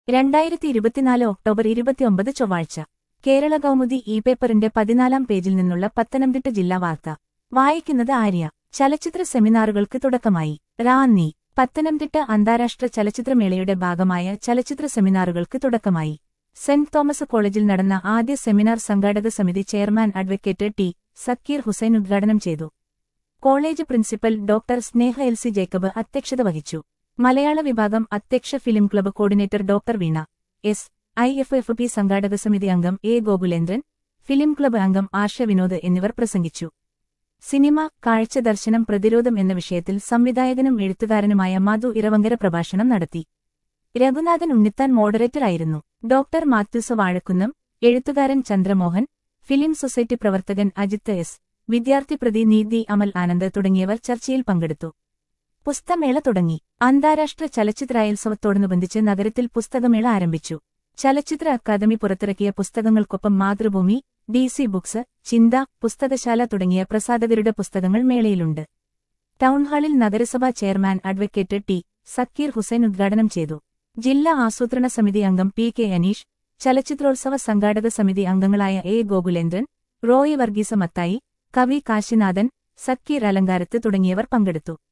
രണ്ടായിരത്തി ഇരുപത്തിനാല് ഒക്ടോബർ ഇരുപത്തിയൊമ്പത് ചൊവ്വാഴ്ച കേരള കൗമുദി ഇ പേപ്പറിന്റെ പതിനാലാം പേജിൽ നിന്നുള്ള പത്തനംതിട്ട ജില്ലാ വാർത്ത വായിക്കുന്നത് ആര്യ ചലച്ചിത്ര സെമിനാറുകൾക്ക് തുടക്കമായി റാന്നി പത്തനംതിട്ട അന്താരാഷ്ട്ര ചലച്ചിത്രമേളയുടെ ഭാഗമായ ചലച്ചിത്ര സെമിനാറുകൾക്ക് തുടക്കമായി സെന്റ് തോമസ് കോളേജിൽ നടന്ന ആദ്യ സെമിനാർ സംഘാടക സമിതി chairman advocate T Zakir Hussain ഉദ്ഘാടനം ചെയ്തു college principal doctor Sneha L C Jacob അധ്യക്ഷത വഹിച്ചു മലയാള വിഭാഗം അധ്യക്ഷ film club coordinator doctor Veena S I F F P സംഘാടക സമിതി അംഗം എ ഗോകുലേന്ദ്രൻ ഫിലിം ക്ലബ്ബ് അംഗം ആർഷ വിനോദ് എന്നിവർ പ്രസംഗിച്ചു സിനിമ കാഴ്ച ദർശനം പ്രതിരോധം എന്ന വിഷയത്തിൽ സംവിധായകനും എഴുത്തുകാരനുമായ മധു ഇറവങ്കര പ്രഭാഷണം നടത്തി രഘുനാഥൻ ഉണ്ണിത്താൻ മോഡറേറ്ററായിരുന്നു ഡോക്ടർ മാത്യൂസ് വാഴക്കുന്നം എഴുത്തുകാരൻ ചന്ദ്രമോഹൻ ഫിലിം സൊസൈറ്റി പ്രവർത്തകൻ അജിത്ത് എസ് വിദ്യാർത്ഥി പ്രതിനിധി അമൽ ആനന്ദ് തുടങ്ങിയവർ ചർച്ചയിൽ പങ്കെടുത്തു പുസ്തമേള തുടങ്ങി അന്താരാഷ്ട്ര ചലച്ചിത്രായോത്സവത്തോടനുബന്ധിച്ച് നഗരത്തിൽ പുസ്തകമേള ആരംഭിച്ചു ചലച്ചിത്ര അക്കാദമി പുറത്തിറക്കിയ പുസ്തകങ്ങൾക്കൊപ്പം Mathrubhumi D C books Chintha പുസ്തകശാല തുടങ്ങിയ പ്രസാധകരുടെ പുസ്തകങ്ങൾ മേളയിലുണ്ട് ടൗൺഹാളിൽ നഗരസഭാ chairman advocate T Zakir Hussain ഉദ്ഘാടനം ചെയ്തു ജില്ലാ ആസൂത്രണ സമിതി അംഗം പി കെ അനീഷ് ചലച്ചിത്രോത്സവ സംഘാടക സമിതി അംഗങ്ങളായ എ ഗോകുലേന്ദ്രൻ റോയി വർഗീസ മത്തായി കവി കാശിനാഥൻ സക്കീർ അലങ്കാരത്ത് തുടങ്ങിയവർ പങ്കെടുത്തു